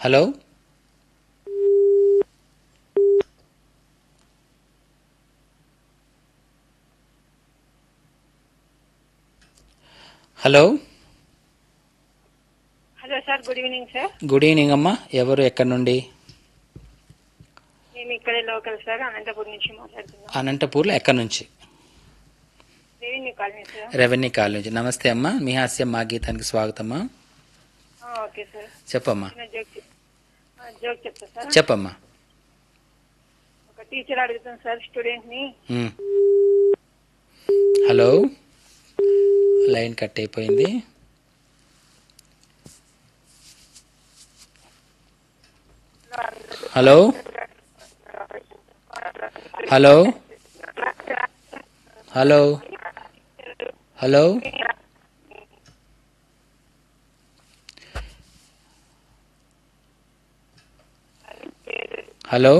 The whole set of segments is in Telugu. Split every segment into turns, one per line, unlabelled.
Hello hello
hello sir good evening sir
good evening అమ్మా ఎవరు ఎక్కడి నుండి
మేము ఇక్కడే లోకల్ సార్ అనంతపురం నుంచి మాట్లాడుతున్నాం
అనంతపూర్లో ఎక్కడి నుంచి
రెవెన్యూ కాలనీ సార్
రెవెన్యూ కాల్ నుంచి నమస్తే అమ్మా మీ హాస్యం మా గీతానికి స్వాగతమ్మా
ఆ, ఓకే సార్
చెప్పమ్మా
చిన్న జోక్ చెప్- ఆ, జోక్ చెప్తా సార్
చెప్పమ్మా
ఒక టీచర్ అడుగుతాం సార్ స్టూడెంట్ ని
మ్. హలో లైన్ కట్ అయిపోయింది hello hello hello hello hello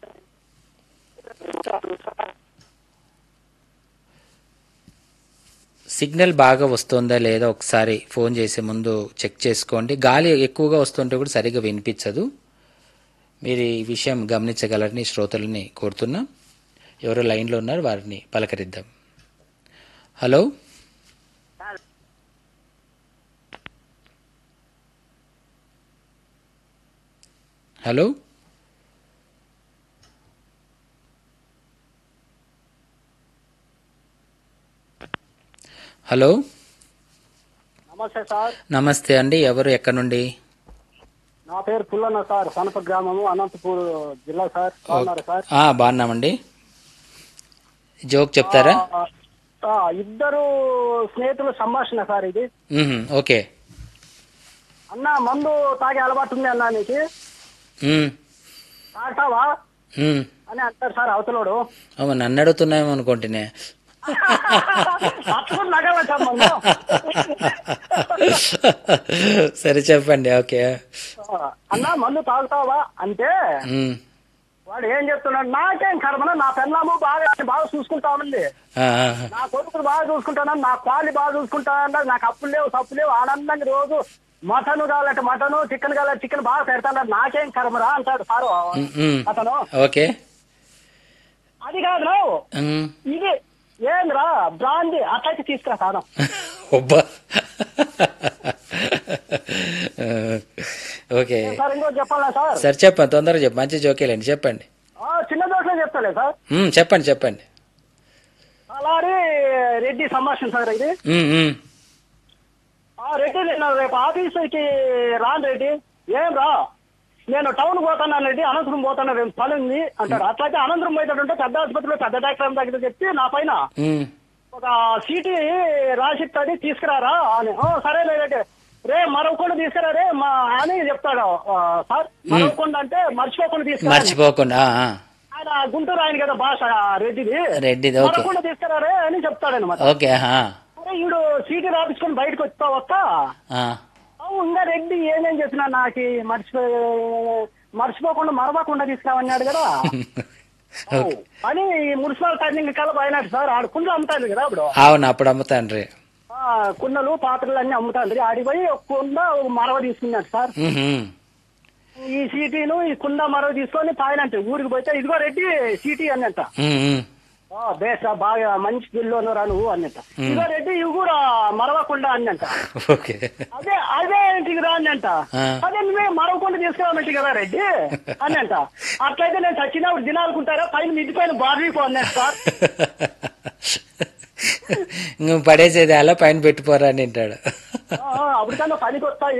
signal బాగా వస్తుందా లేదా ఒకసారి ఫోన్ చేసే ముందు చెక్ చేసుకోండి గాలి ఎక్కువగా వస్తుంటే కూడా సరిగ్గా వినిపించదు మీరు ఈ విషయం గమనించగలరని శ్రోతలని కోరుతున్నా ఎవరు లైన్లో ఉన్నారు వారిని పలకరిద్దాం హలో హలో హలో
నమస్తే సార్
నమస్తే అండి ఎవరు ఎక్కడి నుండి
నా పేరు పుల్లన్న సార్ సనప గ్రామము అనంతపూర్ జిల్లా సార్ బాగున్నారు సార్
ఆ, బాగున్నామండి జోక్ చెప్తారా
ఆ, ఆ, ఇద్దరు స్నేహితుల సంభాషణ సార్ ఇది
మ్మ్, ఓకే
అన్న మందు తాగే అలవాటు ఉంది అన్న నీకు
మ్మ్,
తాగుతావా
మ్మ్.
అని అంటారు సార్ అవతలోడు
అమ్మ నన్ను అడుగుతున్నాయేమో అనుకుంటేనే
అప్పుడు నగల సార్ మందు
సరే చెప్పండి ఓకే
ఆ, అన్న మందు తాగుతావా అంటే
మ్మ్.
వాడు ఏం చెప్తున్నాడు నాకేం కర్మన నా పెళ్ళాము బాగా బాగా చూసుకుంటామండి
ఆ, ఆ,
నా కొడుకులు బాగా చూసుకుంటాను నా కాలి బాగా చూసుకుంటాను నాకు అప్పులు లేవు తప్పులు లేవు ఆనందంగా రోజు మటన్ కావాలంటే మటన్ చికెన్ కావాలంటే చికెన్ బాగా పెడతాడు నాకేం కర్మరా అంటాడు సారు
మ్మ్, మ్మ్.
అతను
ఓకే
అది కాదు రావు
మ్మ్.
ఇది ఏంద్రా బ్రాంది అట్లయితే తీసుకురా సాధం
ఒబ్బా ఆ, ఓకే
సార్ ఇంకో చెప్పాలా సార్
సరే చెప్పండి తొందరగా చెప్పండి మంచి జోకేలేండి చెప్పండి
ఆ, చిన్న దోశలో చెప్తాలే సార్
మ్మ్, చెప్పండి చెప్పండి
అలారి రెడ్డి సంభాషణ సార్ ఇది
మ్మ్, మ్మ్.
ఆ రెడ్డి నేను రేపు ఆఫీసుకి రాను రెడ్డి ఏం రా నేను టౌన్ పోతాను రెడ్డి అనంతపురం పోతాను రేపు పని ఉంది అంటాడు అట్లయితే అనంతపురం పోయేటట్టుంటే పెద్ద ఆసుపత్రిలో పెద్ద డాక్టర్ దగ్గర చెప్పి నా పైన
మ్మ్.
ఒక సీటీ రాసిస్తుంది తీసుకురారా అని "ఓ, సరే రెడ్డి రే మరొకకుండా తీసుకురా రే మా అని చెప్తాడు ఆ, సార్ మరొకకుండా అంటే మర్చిపోకుండా తీసుకురా అని.
మర్చిపోకుండా ఆ, ఆ.
ఆయన గుంటూరు ఆయన కదా భాష రెడ్డిది
రెడ్డిది ఓకే
మరొకకుండా తీసుకురా రే అని చెప్తాడు అనమాట
ఓకే ఆ,
అరే ఈడు సీటీ రాపించుకొని బయటకు వస్తా వస్తా
ఆ.
అవు ఇంకా రెడ్డి ఏమేం చెప్పినా నాకు మర్చిపో మర్చిపోకుండా మరవకుండా తీసుకురావన్నాడు కదా అవు. అని ఈ మున్సిపల్ టర్నింగ్ కలప అయినట్టు సార్ ఆడు కుండలు అమ్ముతాడు కదా అప్పుడు
అవును అప్పుడు అమ్ముతాండ్రి
ఆ, కుండలు పాత్రలు అన్ని అమ్ముతాడు ఆడి పోయి ఒక కుండ ఒక మరవ తీసుకున్నాడు సార్
మ్మ్.
ఈ సీటీను ఈ కుండ మరవ తీసుకొని తాగినంటే ఊరికి పోతే ఇదిగో రెడ్డి సీటీ అన్నట్ట
మ్మ్, మ్మ్.
ఆ, బేస బాగా మంచి పిల్లోను రా నువ్వు అన్నట్ట ఇదిగో రెడ్డి ఇవి కూడా మరవకుండా అన్నట్ట
ఓకే
అదే అదే ఇంటికి రా అన్నంట
ఆ.
అదే నువ్వే మరవకుండా తీసుకురామంటే కదా రెడ్డి అన్నంట అట్లయితే నేను చచ్చినప్పుడు దినాలకుంటారా పైన మిద్ది పైన బార్వీకో అన్నట్టు సార్
నువ్వు పడేసేది అలా పైన పెట్టిపోరా అని అంటాడు
ఆ, ఆ, అప్పటికన్నా పనికి వస్తా